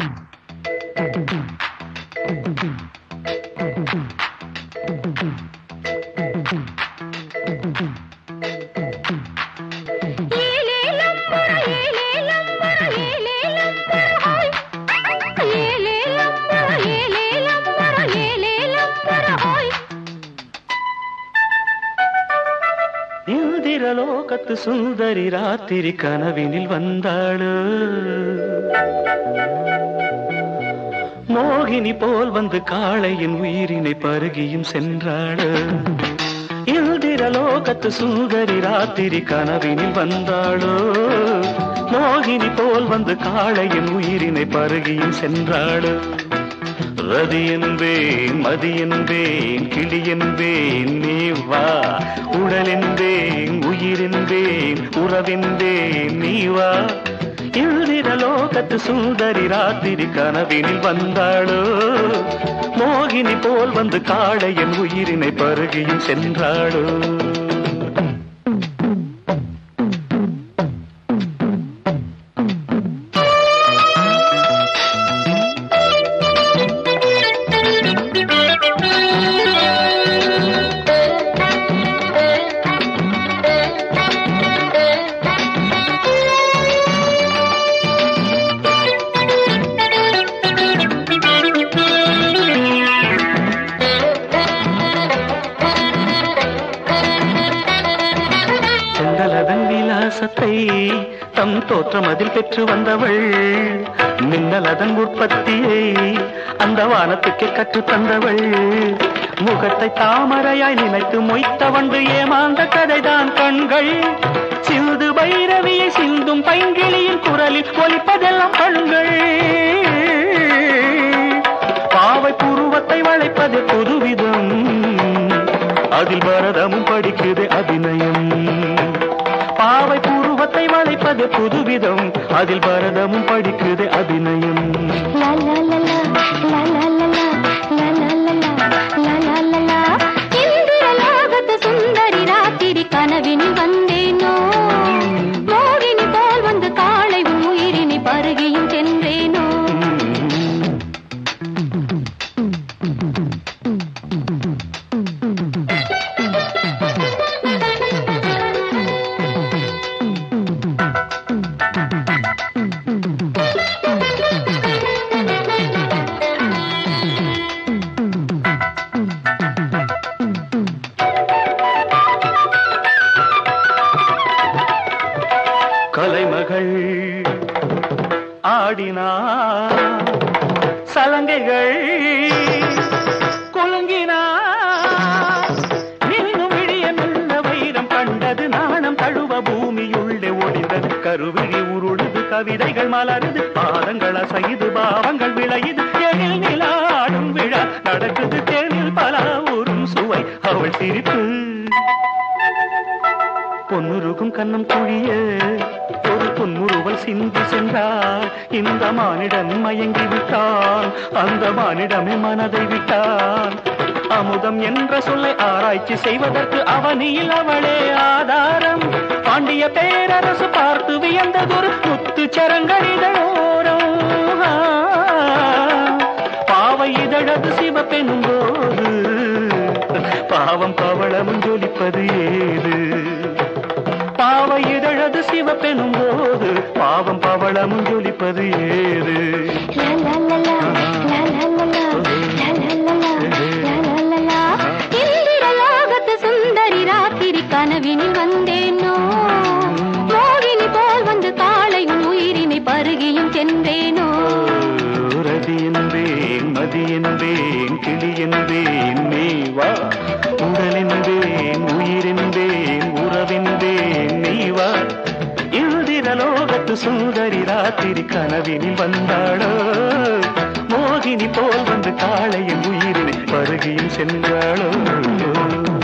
இந்திரலோகத்து சுந்தரி ராத்திரி கனவினில் வந்தாளு மோகினி போல் வந்து காளையின் உயிரினை பருகியும் சென்றாளு இந்திரலோகத்து சுந்தரி ராத்திரி கனவினில் வந்தாளோ மோகினி போல் வந்து காளையின் உயிரினை பருகியும் சென்றாளு ரதி என்பேன் மதி என்பேன் கிளி என்பேன் நீ வா உடல் என்பேன் உயிர் என்பேன் உறவென்பேன் நீ வா இந்திரலோகத்து சுந்தரி ராத்திரி கனவினில் வந்தாளோ மோகினி போல் வந்து காளையன் உயிரினை பருகியும் சென்றாளோ செந்தலதன் விலாசத்தை தம் தோற்றம் அதில் பெற்று வந்தவள் மின்னலதன் உற்பத்தியை அந்த வானத்துக்கே கற்றுத் தந்தவள் முகத்தை தாமரையாய் நினைத்து மொய்த்தவண்டு ஏமாந்த கதைதான் கண்கள் சிந்து பைரவியை சிந்தும் பைங்கிளியின் குரலில் ஒலிப்பதெல்லாம் கண்கள் பாவை புருவத்தை வளைப்பது புதுவிதம் அதில் பரதமும் படிக்குது அபிநயம் பாவை புருவத்தை வளைப்பது புதுவிதம் அதில் பரதமும் படிக்குது அபிநயம் சுந்தரி ராத்திரி கனவினில் வந்தேனோ மோகினி போல் வந்து காளை உன் உயிரினை பருகியும் சென்றேனோ கலைமகள் ஆடினார் சலங்கைகள் குலுங்கினார் இன்னும் விழிய நல்ல வைரம் கண்டது நாணம் தழுவ பூமியுள்ளே ஒளிந்தது கருவிழி உருளுது கவிதைகள் மலருது பாதங்கள் அசைது பாவங்கள் விளையுது எழில் நிலாடும் விழா நடக்குது தேனில் பல ஊரும் சுவை அவள் சிரிப்பு பொன்னுருகும் கண்ணம் குழிய ஒரு பொன்முறுவல் சிந்தி சென்றார் இந்த மானிடன் மயங்கி விட்டான் அந்த மானிடமே மனதை விட்டான் அமுதம் என்ற சொல்லை ஆராய்ச்சி செய்வதற்கு அவனியில் அவளே ஆதாரம் பாண்டிய பேரரசு பார்த்து வியந்ததொரு முத்து சரங்கடிதோரம் பாவை இதழது சிவப்பெனும் போது பாவம் பவளமும் ஜொலிப்பது ஏது பாவை இதழது சிவப்பெனும் போது பாவம் பவளமும் ஜொலிப்பது ஏது இந்திரலோகத்து சுந்தரி ராத்திரி கனவினில் வந்தேனோ மோகினி போல் வந்து காளை உன் உயிரினை பருகியும் சென்றேனோ ரதி என்பேன் மதி என்பேன் கிளி என்பேன் நீ வா உடல் என்பேன் உயிர் என்பேன் உறவென்பேன் நீ வா இந்திரலோகத்து சுந்தரி ராத்திரி கனவினில் வந்தாளோ மோகினி போல் வந்து காளையின் உயிரினை பருகியும் சென்றாளோ